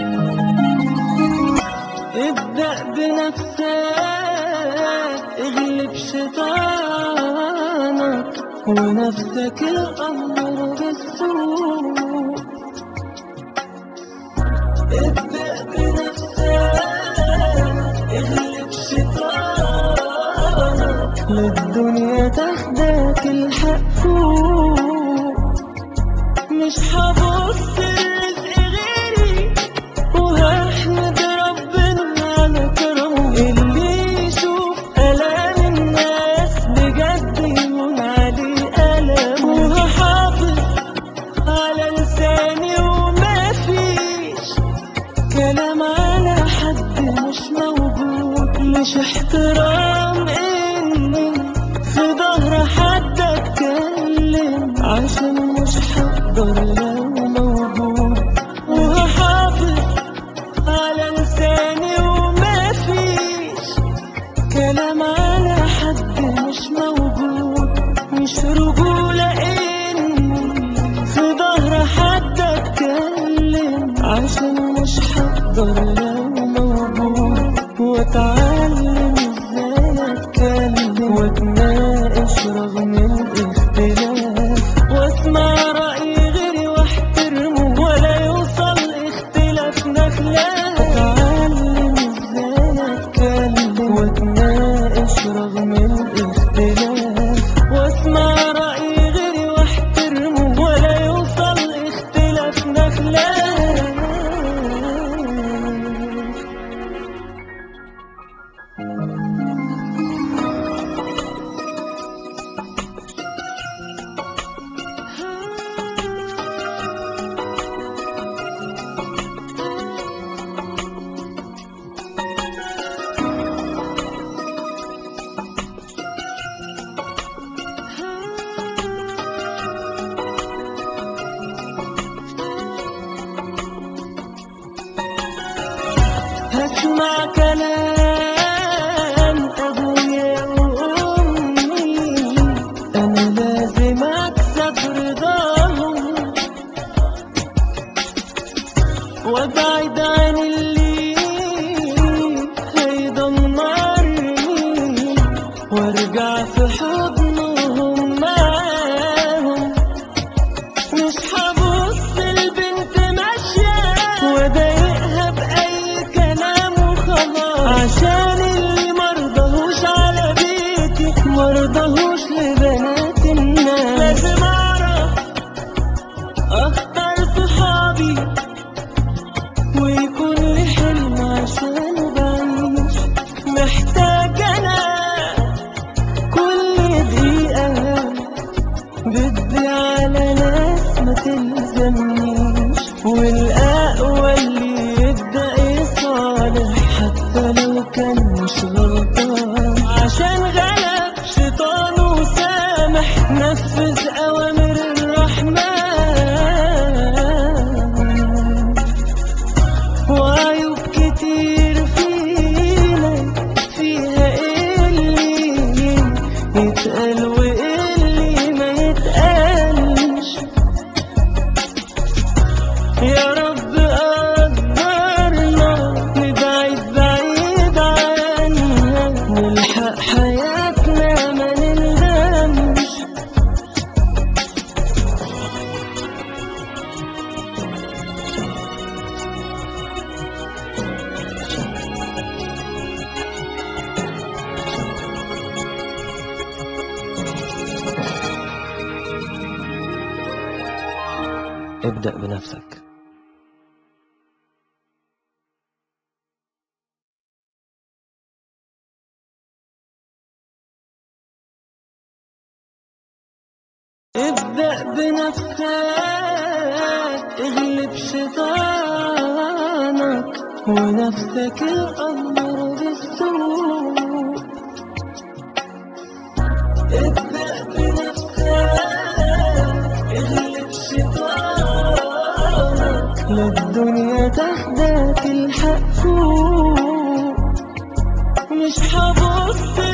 ابدأ بنفسك اغلب شيطانك ونفسك الأمر بالسوء ابدأ بنفسك اغلب شيطانك للدنيا تاخدك الحق فوق مش هبص الرزق غيري وهحمد ربنا على كرمه اللي يشوف آلام الناس بجد يهون عليه ألم وهحافظ على لساني وما فيش كلام على حد مش موجود مش احترام اني في ظهر حد اتكلم عشان مش هقدر لو موجود وهحافظ على لساني وما فيش كلام على حد مش موجود مش رجولة اني في ظهر حد اتكلم عشان مش هقدر لو موجود واتعلم ازاي اتكلم واتناقش رغم الاختلاف واسمع رأي غيري واحترمه ولا يوصل اختلافنا خلاف اتعلم ازاي اتكلم واتناقش رغم الاختلاف واسمع رأي غيري واحترمه ولا يوصل اختلافنا خلاف هسمع كلام أبويا وأمي أنا لازم أكسب رضاهم وأبعد عن اللي هيدمرني وأرجع في حضنهم معاهم مش هبص البنت ماشية وأضايقها بأي كلام وخلاص عشان اللي مرضهوش على بيتي مرضهوش لبنات الناس لازم أعرف أختار صحابي ويكون لي حلم عشان بعيش محتاج أنا كل دقيقة بدي على ناس ما تلزمنيش والأقوى اللي يبدأ يصالح حتى لو كان مش غلطان عشان غلب شيطان وسامح نفذ أوامر الرحمن وعيوب كتير فينا فيها اللي يتقال واللي ما يتقالش يا رب قدرنا نبعد بعيد عنها نلحق حياتنا ما نندمش ابدأ بنفسك ابدأ بنفسك اغلب شيطانك ونفسك الأمر بالسوء ابدأ بنفسك اغلب شيطانك للدنيا تاخدك الحق فوق مش هبص